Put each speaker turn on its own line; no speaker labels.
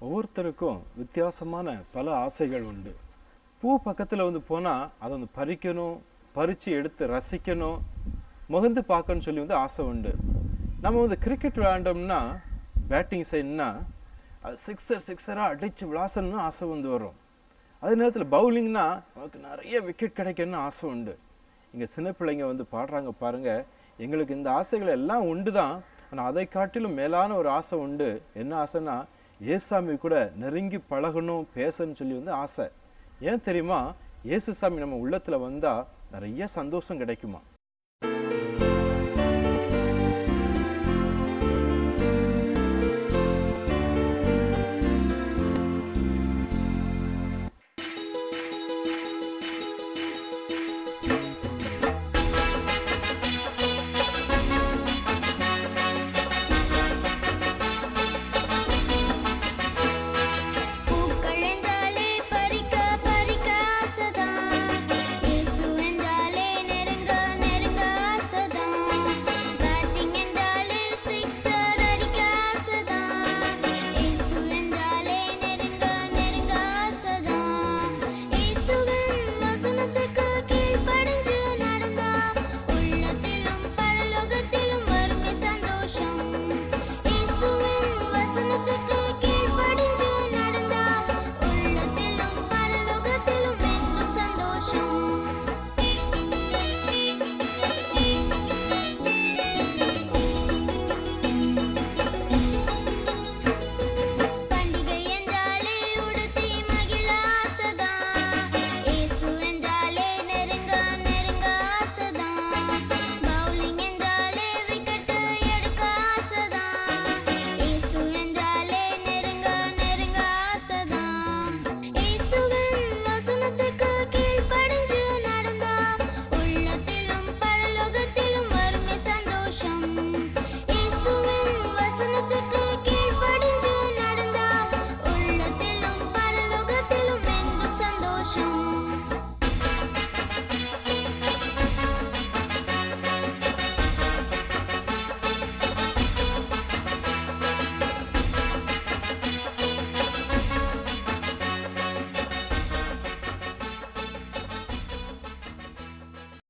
ஒவ்வொருத்தருக்கும் வித்தியாசமான பல ஆசைகள் உண்டு பூ பக்கத்தில் வந்து போனால் அதை வந்து பறிக்கணும் பறித்து எடுத்து ரசிக்கணும் முகந்து பார்க்கணும்னு சொல்லி வந்து ஆசை உண்டு நம்ம வந்து கிரிக்கெட் விளையாண்டோம்னா பேட்டிங் சைடுனா அது சிக்ஸர் சிக்ஸராக அடித்து விளாசணும்னு ஆசை வந்து வரும் அதே நேரத்தில் பவுலிங்னா நமக்கு நிறைய விக்கெட் கிடைக்கணும்னு ஆசை உண்டு இங்கே சின்ன பிள்ளைங்க வந்து பாடுறாங்க பாருங்க எங்களுக்கு இந்த ஆசைகள் எல்லாம் உண்டு தான் ஆனால் அதை காட்டிலும் மேலான ஒரு ஆசை உண்டு என்ன ஆசைன்னா ஏசாமி கூட நெருங்கி பழகணும் பேசணும்னு சொல்லி வந்து ஆசை ஏன் தெரியுமா இயேசுசாமி நம்ம உள்ளத்தில் வந்தால் நிறைய சந்தோஷம் கிடைக்குமா